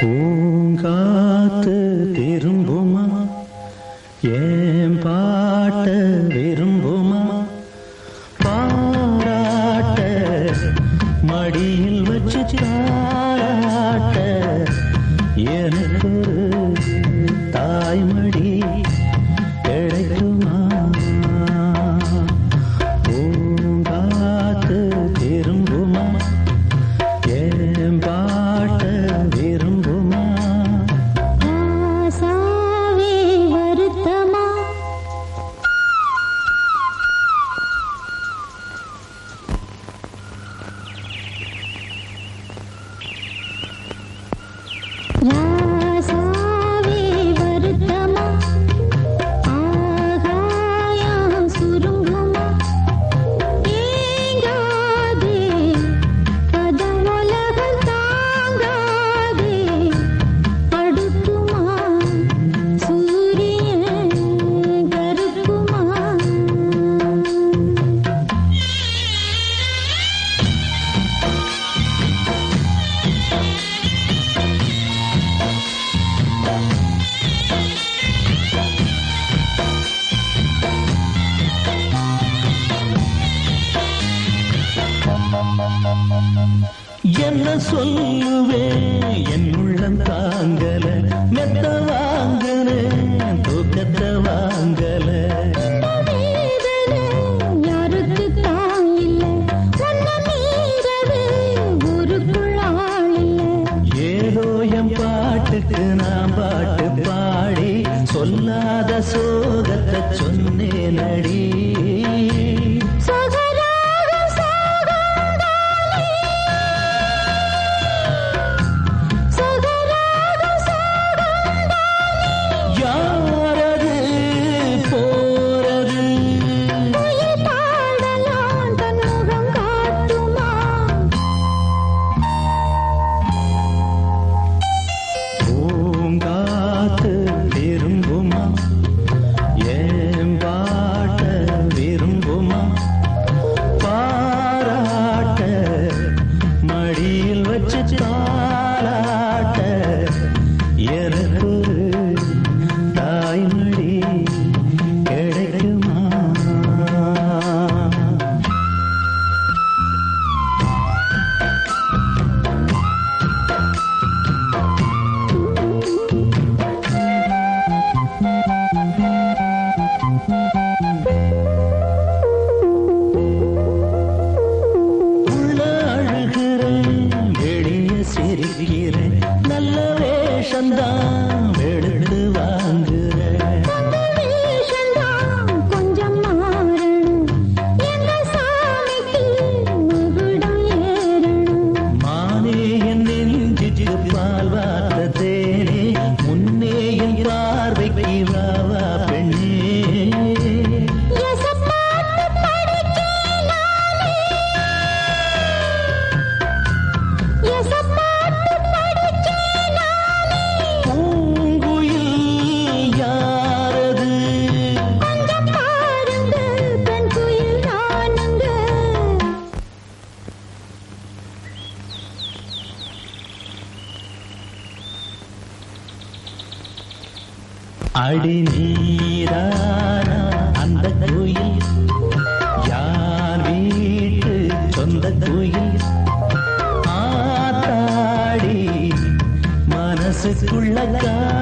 பூங்காத்து திரும்புமா ஏன் பாட்ட விரும்புமா பாராட்ட மடியில் வச்சு தாராட்ட எனக்கு ஒரு தாய்மடி கிடைக்குமா பூங்காத்து திரும்புமா ஏன் பாட்ட விரும்புமா ராசாவே வருத்தமா ராசாவே வருத்தமா ஆகாயம் சுருங்குமா ஏங்காதே பதம் உலகம் தாங்காதே படுக்குமா சூரியன் கருக்குமா என்ன சொல்லுவேன் என் உள்ளம் தாங்கல மெத்த வாங்கல தூக்கத்தை வாங்கல வேதனை யாருக்கு தான் இல்ல உன்னை மீறவே ஊருக்குள் ஆள் இல்ல ஏதோ என் பாட்டுக்கு நான் பாட்டு பாடி சொல்லாத சோகத்தை சொன்னேன் அடி சகராக சாகாதானே சகராக சாகாதானே யாரது போறது உயிர் பாடலாம் தன் முகம் காட்டுமா பூங்காத்து விரும்புமா ஏன் பாட்ட விரும்புமா பாராட்ட மடியில் வச்சு தாராட்ட எனக்கு ஒரு தாய்மடி கிடைக்குமா உள்ள அழுகிறேன் வெளிய சிரிக்கிறேன் நல்ல வேஷந்தான் எடுத்து வாங்குறேன் அந்த வேஷந்தான் கொஞ்சம் மாறணும் எங்க சாமிக்கு மகுடம் ஏறணும் மானே என் நெஞ்சுக்கு பால் வார்த்த தேனே முன்னே என் பார்வைக்கு வாவா பெண்ணே எசப்பாட்டு படிக்கலாலே எசப்பாட்டு படிக்கலாலே பூங்குயில் யாரது கொஞ்சம் பாருங்க பெண் குயில் நானுங்க அடி நீரான அந்த குயில் யார் வீட்டு சொந்த குயில் ஆத்தாடி மனசுக்குள்ள கா